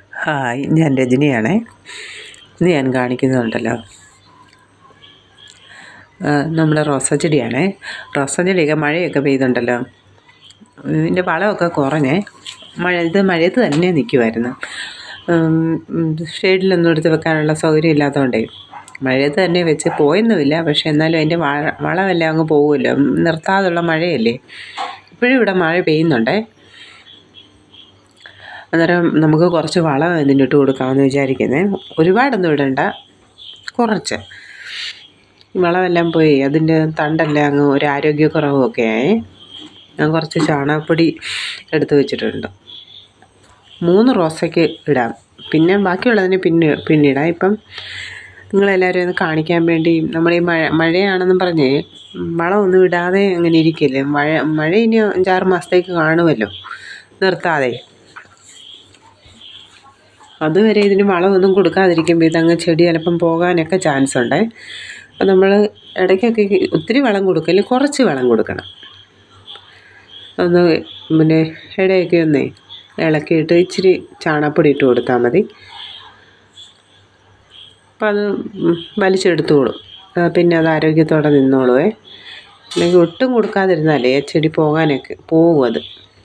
hi ഞാൻ രജനിയാണേ ഇന്ന് ഞാൻ കാണിക്കുന്നുണ്ടല്ലോ ആ, നമ്മുടെ റോസാ ചെടിയാണേ റോസാ ചെടിയൊക്കെ മഴയൊക്കെ പെയ്തുണ്ടല്ലോ ഇതിൻ്റെ വളമൊക്കെ കുറഞ്ഞേ മഴ ഇത് മഴയത്ത് തന്നെ നിൽക്കുമായിരുന്നു ഷെയ്ഡിലൊന്നും എടുത്ത് വെക്കാനുള്ള സൗകര്യം ഇല്ലാത്തതുകൊണ്ടേ മഴയത്ത് തന്നെ വെച്ച് പോയൊന്നുമില്ല പക്ഷെ എന്നാലും അതിൻ്റെ വള വളമെല്ലാം അങ്ങ് പോകുമല്ലോ നിർത്താതുള്ള മഴയല്ലേ ഇപ്പോഴും ഇവിടെ മഴ പെയ്യുന്നുണ്ടേ അന്നേരം നമുക്ക് കുറച്ച് വളം ഇതിൻ്റെ ഇട്ട് കൊടുക്കാമെന്ന് വിചാരിക്കുന്നത് ഒരുപാടൊന്നും ഇടണ്ട കുറച്ച് വളമെല്ലാം പോയി അതിൻ്റെ തണ്ടെല്ലാം അങ്ങ് ഒരു ആരോഗ്യക്കുറവൊക്കെ ആയി ഞാൻ കുറച്ച് ചാണകപ്പൊടി എടുത്ത് വെച്ചിട്ടുണ്ട് മൂന്ന് റോസയ്ക്ക് ഇടാം പിന്നെ ബാക്കിയുള്ളതിന് പിന്നെ പിന്നിടാം ഇപ്പം നിങ്ങളെല്ലാവരും ഒന്ന് കാണിക്കാൻ വേണ്ടി നമ്മൾ ഈ മഴ മഴയാണെന്നും പറഞ്ഞ് വളമൊന്നും ഇടാതെ അങ്ങനെ ഇരിക്കില്ലേ മഴ മഴ ഇനി അഞ്ചാറ് മാസത്തേക്ക് കാണുമല്ലോ നിർത്താതെ അതുവരെ ഇതിന് വളമൊന്നും കൊടുക്കാതിരിക്കുമ്പോൾ ഇതങ്ങ് ചെടി ചിലപ്പം പോകാനൊക്കെ ചാൻസ് ഉണ്ട് അപ്പം നമ്മൾ ഇടയ്ക്കൊക്കെ ഒത്തിരി വളം കൊടുക്കല് കുറച്ച് വളം കൊടുക്കണം ഒന്ന് പിന്നെ ഇടയൊക്കെ ഒന്നേ ഇളക്കിയിട്ട് ഇച്ചിരി ചാണകപ്പൊടി ഇട്ട് കൊടുത്താൽ മതി അപ്പം അത് ഉം വലിച്ചെടുത്തോളും ആ, പിന്നെ അത് ആരോഗ്യത്തോടെ നിന്നോളുവേ അല്ലെങ്കിൽ ഒട്ടും കൊടുക്കാതിരുന്നാലേ ആ ചെടി പോകാനൊക്കെ പോകും അത്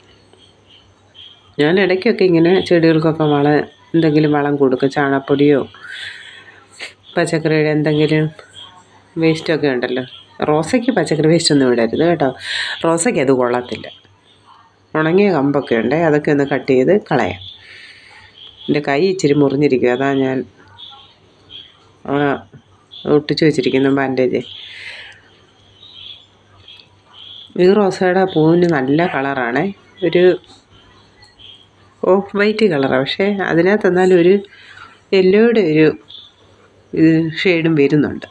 ഞാൻ ഇടയ്ക്കൊക്കെ ഇങ്ങനെ ചെടികൾക്കൊക്കെ വളം എന്തെങ്കിലും വളം കൊടുക്കും ചാണകപ്പൊടിയോ പച്ചക്കറിയുടെ എന്തെങ്കിലും വേസ്റ്റൊക്കെ ഉണ്ടല്ലോ റോസയ്ക്ക് പച്ചക്കറി വേസ്റ്റ് ഒന്നും ഇടരുത് കേട്ടോ റോസയ്ക്ക് അത് കൊള്ളത്തില്ല ഉണങ്ങിയ കമ്പൊക്കെ ഉണ്ട് അതൊക്കെ ഒന്ന് കട്ട് ചെയ്ത് കളയാം എൻ്റെ കൈ ഇച്ചിരി മുറിഞ്ഞിരിക്കും അതാ ഞാൻ ആ ഒട്ടിച്ച് വെച്ചിരിക്കുന്ന ബാൻഡേജ് ഈ റോസയുടെ പൂവിന് നല്ല കളറാണേ ഒരു ഓഫ് വൈറ്റ് കളറാണ് പക്ഷേ അതിനകത്ത് എന്നാലും ഒരു യെല്ലോയുടെ ഒരു ഇത് ഷെയ്ഡും വരുന്നുണ്ട്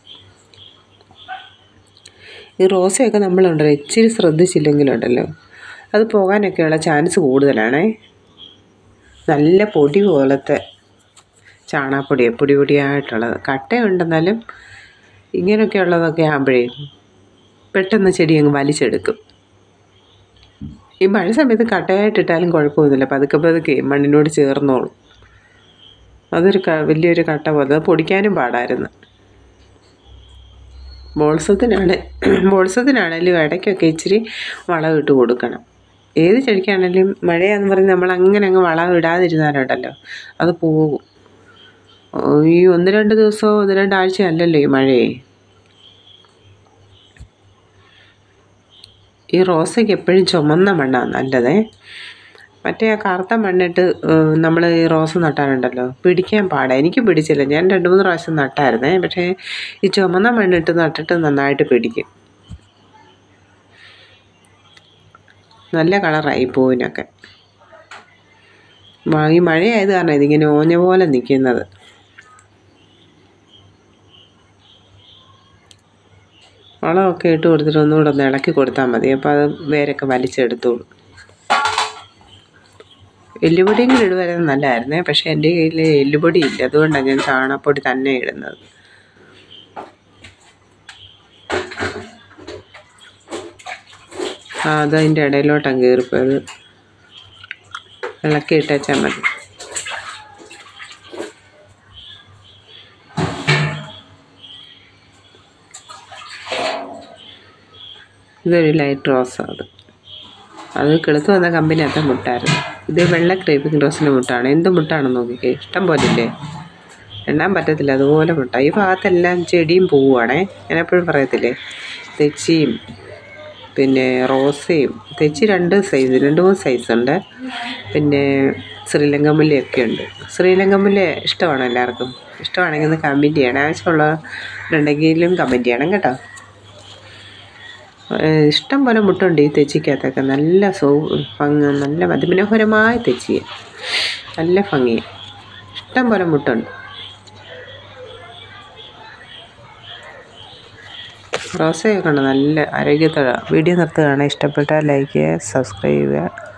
ഈ റോസയൊക്കെ നമ്മളുണ്ടല്ലോ ഇച്ചിരി ശ്രദ്ധിച്ചില്ലെങ്കിലുണ്ടല്ലോ അത് പോകാനൊക്കെയുള്ള ചാൻസ് കൂടുതലാണേ നല്ല പൊടി പോലത്തെ ചാണകപ്പൊടി പൊടി പൊടിയായിട്ടുള്ളത് കട്ടയുണ്ടെന്നാലും ഇങ്ങനെയൊക്കെയുള്ളതൊക്കെ ആകുമ്പോഴേ പെട്ടെന്ന് ചെടി അങ്ങ് വലിച്ചെടുക്കും ഈ മഴ സമയത്ത് കട്ടയായിട്ടിട്ടാലും കുഴപ്പമൊന്നുമില്ല പതുക്കെ പതുക്കെ മണ്ണിനോട് ചേർന്നോളും അതൊരു ക വലിയൊരു കട്ട പോലെ അത് പൊടിക്കാനും പാടായിരുന്നു ബോൾസത്തിനാണ് ബോൾസത്തിനാണേലും ഇടയ്ക്കൊക്കെ ഇച്ചിരി വളം ഇട്ട് കൊടുക്കണം ഏത് ചെടിക്കാണേലും മഴയാന്ന് പറഞ്ഞ് നമ്മൾ അങ്ങനെ അങ്ങ് വളം ഇടാതിരുന്നാലുണ്ടല്ലോ അത് പോകും ഓ, ഈ ഒന്ന് രണ്ട് ദിവസമോ ഒന്ന് രണ്ടാഴ്ച അല്ലല്ലോ ഈ മഴയെ ഈ റോസയ്ക്ക് എപ്പോഴും ചുമന്ന മണ്ണാണ് നല്ലതേ മറ്റേ ആ കറുത്ത മണ്ണിട്ട് നമ്മൾ ഈ റോസ് നട്ടാലുണ്ടല്ലോ പിടിക്കാൻ പാടാ എനിക്ക് പിടിച്ചില്ല ഞാൻ രണ്ട് മൂന്ന് പ്രാവശ്യം നട്ടായിരുന്നേ പക്ഷേ ഈ ചുമന്ന മണ്ണിട്ട് നട്ടിട്ട് നന്നായിട്ട് പിടിക്കും നല്ല കളറായി പൂവിനൊക്കെ മ- ഈ മഴയായത് കാരണം ഇതിങ്ങനെ ഓഞ്ഞ പോലെ നിൽക്കുന്നത് വളമൊക്കെ ഇട്ട് കൊടുത്തിട്ട് ഒന്നുകൂടെ ഒന്ന് ഇളക്കി കൊടുത്താൽ മതി അപ്പോൾ അത് വേരൊക്കെ വലിച്ചെടുത്തോളും എല്ലുപൊടിയും കൂടി ഇടുവായിരുന്നു നല്ലതായിരുന്നേ പക്ഷേ എൻ്റെ കയ്യിൽ എല്ലുപൊടി ഇല്ല അതുകൊണ്ടാണ് ഞാൻ ചാണകപ്പൊടി തന്നെ ഇടുന്നത് ആ അത് അതിൻ്റെ ഇടയിലോട്ടങ്ങ് കയറിപ്പോയത് ഇളക്കി ഇട്ടേച്ചാൽ മതി ഇതൊരു ലൈറ്റ് റോസാണ് അത് അത് കിളുത്ത് വന്ന കമ്പനിയത്തെ മുട്ടായിരുന്നു ഇത് വെള്ള ക്രേപ്പിംഗ് റോസിൻ്റെ മുട്ടാണ് എന്ത് മുട്ടാണെന്ന് നോക്കിക്കേ ഇഷ്ടം പോലെ ഇല്ലേ എണ്ണാൻ പറ്റത്തില്ല അതുപോലെ മുട്ട ഈ ഭാഗത്തെല്ലാം ചെടിയും പൂവാണേ ഞാൻ എപ്പോഴും പറയത്തില്ലേ തെച്ചിയും പിന്നെ റോസയും തെച്ചി രണ്ട് സൈസ് രണ്ട് മൂന്ന് സൈസ് ഉണ്ട് പിന്നെ ശ്രീലങ്ക മുല്ലയൊക്കെ ഉണ്ട് ശ്രീലങ്ക മുല്ല ഇഷ്ടമാണ് എല്ലാവർക്കും ഇഷ്ടമാണെങ്കിൽ ഒന്ന് കമൻറ്റ് ചെയ്യണം ആവശ്യമുള്ളവരുണ്ടെങ്കിലും കമൻറ്റ് ചെയ്യണം കേട്ടോ ഏഹ് ഇഷ്ടം പോലെ മുട്ടുണ്ട് ഈ തെച്ചിക്കകത്തൊക്കെ നല്ല സൗ ഭംഗി നല്ല അതിമനോഹരമായ തെച്ചിയ നല്ല ഭംഗിയാണ് ഇഷ്ടം പോലെ മുട്ടുണ്ട് റോസയൊക്കെ ഉണ്ട് നല്ല ആരോഗ്യത്തോടെ വീഡിയോ നിർത്തുകയാണ് ഇഷ്ടപ്പെട്ടാൽ ലൈക്ക് ചെയ്യുക സബ്സ്ക്രൈബ് ചെയ്യുക